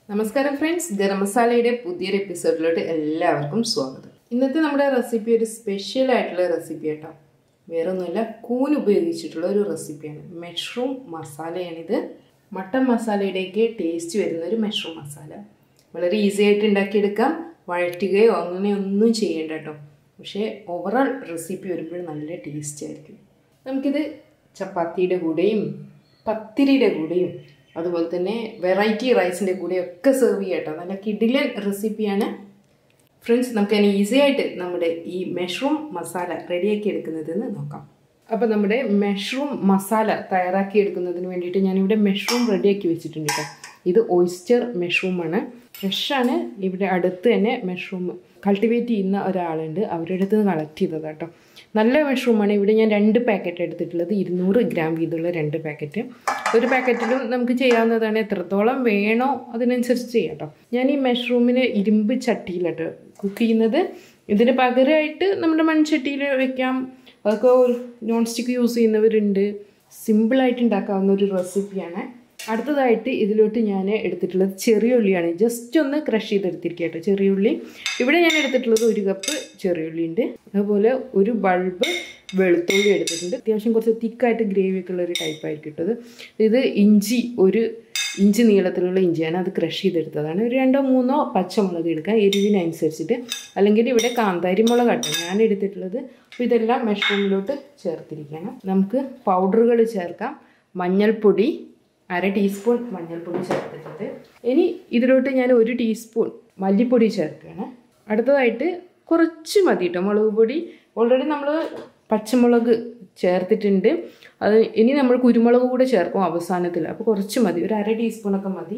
നമസ്കാരം ഫ്രണ്ട്സ് ഗരം മസാലയുടെ പുതിയൊരു എപ്പിസോഡിലോട്ട് എല്ലാവർക്കും സ്വാഗതം ഇന്നത്തെ നമ്മുടെ റെസിപ്പി ഒരു സ്പെഷ്യൽ ആയിട്ടുള്ള റെസിപ്പി കേട്ടോ വേറെ ഒന്നുമില്ല കൂൻ ഉപയോഗിച്ചിട്ടുള്ള ഒരു റെസിപ്പിയാണ് മഷ്റൂം മസാലയാണിത് മട്ടൻ മസാലയുടെയൊക്കെ ടേസ്റ്റ് വരുന്ന ഒരു മഷ്റൂം മസാല വളരെ ഈസി ആയിട്ട് ഉണ്ടാക്കിയെടുക്കാം വഴറ്റുകയോ അങ്ങനെ ഒന്നും ചെയ്യേണ്ട കേട്ടോ പക്ഷേ ഓവറോൾ റെസിപ്പി വരുമ്പോൾ നല്ല ടേസ്റ്റ് ആയിരിക്കും നമുക്കിത് ചപ്പാത്തിയുടെ കൂടെയും പത്തിരിയുടെ കൂടെയും അതുപോലെ തന്നെ വെറൈറ്റി റൈസിൻ്റെ കൂടെയും ഒക്കെ സെർവ് ചെയ്യാം കേട്ടോ നല്ല കിഡിലൻ റെസിപ്പിയാണ് ഫ്രണ്ട്സ് നമുക്ക് അതിന് ഈസി ആയിട്ട് നമ്മുടെ ഈ മഷ്റൂം മസാല റെഡിയാക്കി എടുക്കുന്നതെന്ന് നോക്കാം അപ്പോൾ നമ്മുടെ മഷ്റൂം മസാല തയ്യാറാക്കി എടുക്കുന്നതിന് വേണ്ടിയിട്ട് ഞാനിവിടെ മഷ്റൂം റെഡിയാക്കി വെച്ചിട്ടുണ്ട് കേട്ടോ ഇത് ഓയിസ്റ്റർ മഷ്റൂമാണ് ഫ്രഷാണ് ഇവിടെ അടുത്ത് തന്നെ മഷ്റൂം കൾട്ടിവേറ്റ് ചെയ്യുന്ന ഒരാളുണ്ട് അവരുടെ അടുത്ത് നിന്ന് കളക്ട് ചെയ്തതാണ് കേട്ടോ നല്ല മഷ്റൂമാണ് ഇവിടെ ഞാൻ രണ്ട് പാക്കറ്റ് എടുത്തിട്ടുള്ളത് ഇരുന്നൂറ് ഗ്രാം വീതമുള്ള രണ്ട് പാക്കറ്റ് ഒരു പാക്കറ്റിലും നമുക്ക് ചെയ്യാവുന്നതാണ് എത്രത്തോളം വേണോ അതിനനുസരിച്ച് ചെയ്യാം കേട്ടോ ഞാൻ ഈ മഷ്റൂമിന് ഇരുമ്പ് ചട്ടിയിലാട്ടോ കുക്ക് ചെയ്യുന്നത് ഇതിന് പകരമായിട്ട് നമ്മുടെ മൺചട്ടിയിൽ വെക്കാം അതൊക്കെ നോൺ സ്റ്റിക്ക് യൂസ് ചെയ്യുന്നവരുണ്ട് സിമ്പിളായിട്ട് ഉണ്ടാക്കാവുന്ന ഒരു റെസിപ്പിയാണ് അടുത്തതായിട്ട് ഇതിലോട്ട് ഞാൻ എടുത്തിട്ടുള്ളത് ചെറിയ ഉള്ളിയാണ് ജസ്റ്റ് ഒന്ന് ക്രഷ് ചെയ്തെടുത്തിരിക്കുക കേട്ടോ ചെറിയ ഉള്ളി ഇവിടെ ഞാൻ എടുത്തിട്ടുള്ളത് ഒരു കപ്പ് ചെറിയ ഉള്ളി ഉണ്ട് അതുപോലെ ഒരു ബൾബ് വെളുത്തുള്ളി എടുത്തിട്ടുണ്ട് അത്യാവശ്യം കുറച്ച് തിക്കായിട്ട് ഗ്രേവി ഒക്കെ ഉള്ള ഒരു ടൈപ്പായിരിക്കും ഇട്ടത് ഇത് ഇഞ്ചി ഒരു ഇഞ്ചി നീളത്തിലുള്ള ഇഞ്ചിയാണ് അത് ക്രഷ് ചെയ്തെടുത്തതാണ് ഒരു രണ്ടോ മൂന്നോ പച്ചമുളക് എടുക്കാം എരിവിനനുസരിച്ചിട്ട് അല്ലെങ്കിൽ ഇവിടെ കാന്താരി മുളക് കേട്ടോ ഞാൻ എടുത്തിട്ടുള്ളത് അപ്പോൾ ഇതെല്ലാം മഷ്റൂമിലോട്ട് ചേർത്തിരിക്കണം നമുക്ക് പൗഡറുകൾ ചേർക്കാം മഞ്ഞൾപ്പൊടി അര ടീസ്പൂൺ മഞ്ഞൾപ്പൊടി ചേർത്തിട്ടുണ്ട് ഇനി ഇതിലോട്ട് ഞാൻ ഒരു ടീസ്പൂൺ മല്ലിപ്പൊടി ചേർക്കുകയാണ് അടുത്തതായിട്ട് കുറച്ച് മതി കേട്ടോ മുളക് പൊടി ഓൾറെഡി നമ്മൾ പച്ചമുളക് ചേർത്തിട്ടുണ്ട് അത് ഇനി നമ്മൾ കുരുമുളക് കൂടെ ചേർക്കും അവസാനത്തിൽ അപ്പോൾ കുറച്ച് മതി ഒരു അര ടീസ്പൂണൊക്കെ മതി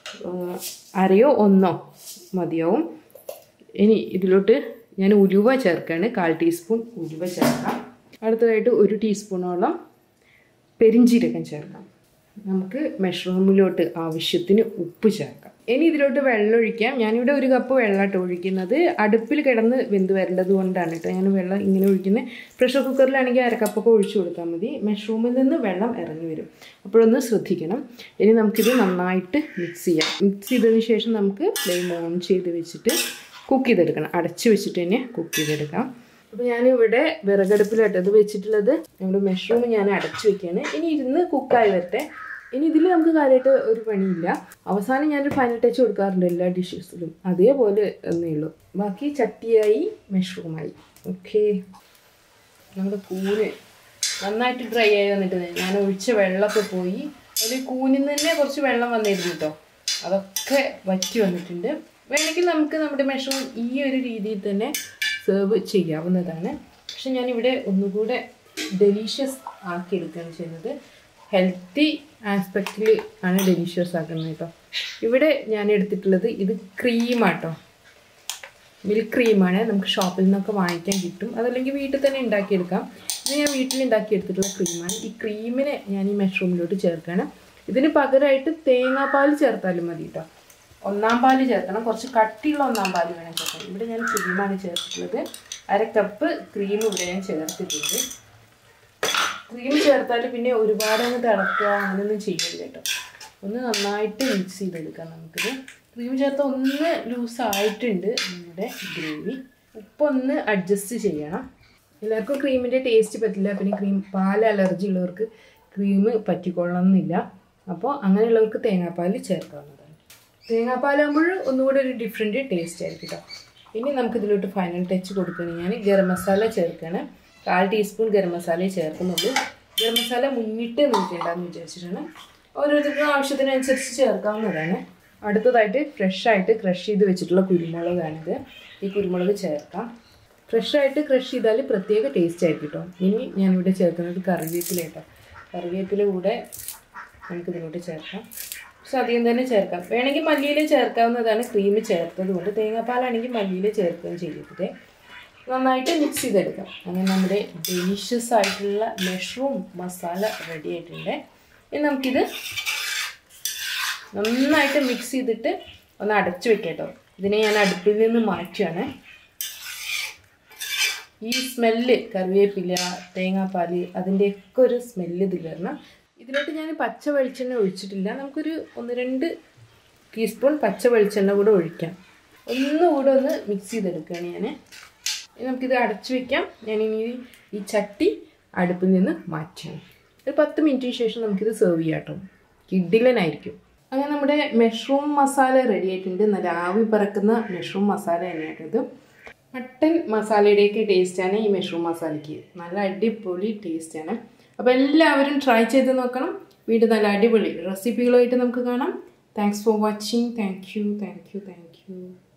അരയോ ഒന്നോ മതിയാവും ഇനി ഇതിലോട്ട് ഞാൻ ഉലുവ ചേർക്കുകയാണ് കാൽ ടീസ്പൂൺ ഉലുവ ചേർക്കാം അടുത്തതായിട്ട് ഒരു ടീസ്പൂണോളം പെരിഞ്ചീരകം ചേർക്കാം നമുക്ക് മഷ്റൂമിലോട്ട് ആവശ്യത്തിന് ഉപ്പ് ചേർക്കാം ഇനി ഇതിലോട്ട് വെള്ളം ഒഴിക്കാം ഞാനിവിടെ ഒരു കപ്പ് വെള്ളമായിട്ട് ഒഴിക്കുന്നത് അടുപ്പിൽ കിടന്ന് വെന്ത് വരേണ്ടത് കൊണ്ടാണ് കേട്ടോ ഞാൻ വെള്ളം ഇങ്ങനെ ഒഴിക്കുന്നത് പ്രഷർ കുക്കറിലാണെങ്കിൽ അരക്കപ്പൊക്കെ ഒഴിച്ചു കൊടുത്താൽ മതി മഷ്റൂമിൽ നിന്ന് വെള്ളം ഇറങ്ങി വരും അപ്പോഴൊന്ന് ശ്രദ്ധിക്കണം ഇനി നമുക്കിത് നന്നായിട്ട് മിക്സ് ചെയ്യാം മിക്സ് ചെയ്തതിന് ശേഷം നമുക്ക് ഫ്ലെയിം ഓൺ ചെയ്ത് വെച്ചിട്ട് കുക്ക് ചെയ്തെടുക്കണം അടച്ച് വെച്ചിട്ട് തന്നെ കുക്ക് ചെയ്തെടുക്കാം അപ്പോൾ ഞാനിവിടെ വിറകടുപ്പിലായിട്ട് അത് വെച്ചിട്ടുള്ളത് നമ്മുടെ മഷ്റൂം ഞാൻ അടച്ചു വെക്കുകയാണ് ഇനി ഇരുന്ന് കുക്കായി വരട്ടെ ഇനി ഇതിൽ നമുക്ക് കാര്യമായിട്ട് ഒരു പണിയില്ല അവസാനം ഞാനൊരു ഫൈനൽ ടച്ച് കൊടുക്കാറുണ്ട് എല്ലാ ഡിഷസിലും അതേപോലെ എന്നേ ഉള്ളൂ ബാക്കി ചട്ടിയായി മഷ്റൂമായി ഓക്കെ നമ്മുടെ കൂന് നന്നായിട്ട് ഡ്രൈ ആയി വന്നിട്ട് ഞാൻ ഒഴിച്ച വെള്ളമൊക്കെ പോയി അതിൽ കൂനിൽ തന്നെ കുറച്ച് വെള്ളം വന്നിരുന്നു കേട്ടോ അതൊക്കെ വറ്റി വന്നിട്ടുണ്ട് വേണമെങ്കിൽ നമുക്ക് നമ്മുടെ മഷ്റൂം ഈ ഒരു രീതിയിൽ തന്നെ സെർവ് ചെയ്യാവുന്നതാണ് പക്ഷെ ഞാനിവിടെ ഒന്നുകൂടെ ഡെലീഷ്യസ് ആക്കി എടുക്കുകയാണ് ചെയ്യുന്നത് ഹെൽത്തി ആസ്പെക്റ്റിൽ ആണ് ഡെലീഷ്യസ് ആക്കുന്നത് കേട്ടോ ഇവിടെ ഞാൻ എടുത്തിട്ടുള്ളത് ഇത് ക്രീമാട്ടോ മിൽക്ക് ക്രീമാണ് നമുക്ക് ഷോപ്പിൽ നിന്നൊക്കെ വാങ്ങിക്കാൻ കിട്ടും അതല്ലെങ്കിൽ വീട്ടിൽ തന്നെ ഉണ്ടാക്കിയെടുക്കാം ഇത് ഞാൻ വീട്ടിൽ ഉണ്ടാക്കിയെടുത്തിട്ടുള്ള ക്രീമാണ് ഈ ക്രീമിനെ ഞാൻ ഈ മഷ്റൂമിലോട്ട് ചേർക്കുകയാണ് ഇതിന് പകരമായിട്ട് തേങ്ങാപ്പാൽ ചേർത്താലും മതി കേട്ടോ ഒന്നാം പാല് ചേർക്കണം കുറച്ച് കട്ടിയുള്ള ഒന്നാം പാല് വേണം ചേർക്കണം ഇവിടെ ഞാൻ ക്രീമാണ് ചേർത്തിട്ടുള്ളത് അര കപ്പ് ക്രീം ഇവിടെ ഞാൻ ചേർത്തിട്ടുണ്ട് ക്രീം ചേർത്താൽ പിന്നെ ഒരുപാട് അങ്ങ് തിളക്കുക അങ്ങനെയൊന്നും ചെയ്യരുത് കേട്ടോ ഒന്ന് നന്നായിട്ട് മിക്സ് ചെയ്തെടുക്കാം നമുക്കിത് ക്രീം ചേർത്ത ഒന്ന് ലൂസ് ആയിട്ടുണ്ട് നമ്മുടെ ഗ്രേവി ഉപ്പൊന്ന് അഡ്ജസ്റ്റ് ചെയ്യണം എല്ലാവർക്കും ക്രീമിൻ്റെ ടേസ്റ്റ് പറ്റില്ല പിന്നെ ക്രീം പാൽ അലർജി ഉള്ളവർക്ക് ക്രീം പറ്റിക്കൊള്ളണമെന്നില്ല അപ്പോൾ അങ്ങനെയുള്ളവർക്ക് തേങ്ങാപ്പാൽ ചേർക്കാവുന്നതാണ് തേങ്ങാപ്പാലാകുമ്പോൾ ഒന്നുകൂടെ ഒരു ഡിഫറെൻറ്റ് ടേസ്റ്റ് ആയിരിക്കും കേട്ടോ ഇനി നമുക്ക് ഇതിലോട്ട് ഫൈനൽ ടച്ച് കൊടുക്കുകയാണ് ഞാൻ ഗരം മസാല ചേർക്കുകയാണ് കാൽ ടീസ്പൂൺ ഗരം മസാലയെ ചേർക്കുന്നുള്ളൂ ഗരം മസാല മുന്നിട്ട് നിൽക്കേണ്ടെന്ന് വിചാരിച്ചിട്ടാണ് ഓരോരുത്തർക്കും ആവശ്യത്തിനനുസരിച്ച് ചേർക്കാവുന്നതാണ് അടുത്തതായിട്ട് ഫ്രഷായിട്ട് ക്രഷ് ചെയ്ത് വെച്ചിട്ടുള്ള കുരുമുളകാണിത് ഈ കുരുമുളക് ചേർക്കാം ഫ്രഷായിട്ട് ക്രഷ് ചെയ്താൽ പ്രത്യേക ടേസ്റ്റ് ആയിരിക്കും കേട്ടോ ഇനി ഞാനിവിടെ ചേർക്കുന്നത് കറിവേപ്പില കേട്ടോ കറിവേപ്പില കൂടെ നമുക്കിതിലോട്ട് ചേർക്കാം പക്ഷെ അധികം തന്നെ ചേർക്കാം വേണമെങ്കിൽ മല്ലിയില ചേർക്കാവുന്നതാണ് ക്രീം ചേർത്തത് കൊണ്ട് തേങ്ങാപ്പാലാണെങ്കിൽ മല്ലിയില ചേർക്കുകയും ചെയ്തിട്ട് നന്നായിട്ട് മിക്സ് ചെയ്തെടുക്കാം അങ്ങനെ നമ്മുടെ ഡെലിഷ്യസ് ആയിട്ടുള്ള മഷ്റൂം മസാല റെഡി ആയിട്ടുണ്ട് ഇനി നമുക്കിത് നന്നായിട്ട് മിക്സ് ചെയ്തിട്ട് ഒന്ന് അടച്ചു വെക്കാം കേട്ടോ ഇതിനെ ഞാൻ അടുപ്പിൽ നിന്ന് മാറ്റുകയാണ് ഈ സ്മെല്ല് കറിവേപ്പില തേങ്ങാപ്പാൽ അതിൻ്റെയൊക്കെ ഒരു സ്മെല്ല് ഇതിൽ വരണം ഇതിലോട്ട് ഞാൻ പച്ച വെളിച്ചെണ്ണ ഒഴിച്ചിട്ടില്ല നമുക്കൊരു ഒന്ന് രണ്ട് ടീസ്പൂൺ പച്ച വെളിച്ചെണ്ണ കൂടെ ഒഴിക്കാം ഒന്നുകൂടെ ഒന്ന് മിക്സ് ചെയ്തെടുക്കുകയാണ് ഞാൻ ഇനി നമുക്കിത് അടച്ചു വെക്കാം ഞാനിനി ഈ ചട്ടി അടുപ്പിൽ നിന്ന് മാറ്റാം ഒരു പത്ത് മിനിറ്റിന് ശേഷം നമുക്കിത് സെർവ് ചെയ്യാം കേട്ടോ കിഡിലനായിരിക്കും അങ്ങനെ നമ്മുടെ മെഷ്റൂം മസാല റെഡി ആയിട്ടുണ്ട് നല്ല ആവി പറക്കുന്ന മെഷ്റൂം മസാല തന്നെയാട്ടോ ഇത് മട്ടൻ മസാലയുടെയൊക്കെ ടേസ്റ്റാണ് ഈ മെഷ്റൂം മസാലയ്ക്ക് നല്ല അടിപൊളി ടേസ്റ്റാണ് അപ്പോൾ എല്ലാവരും ട്രൈ ചെയ്ത് നോക്കണം വീണ്ടും നല്ല അടിപൊളി റെസിപ്പികളുമായിട്ട് നമുക്ക് കാണാം thanks for watching thank you thank you thank U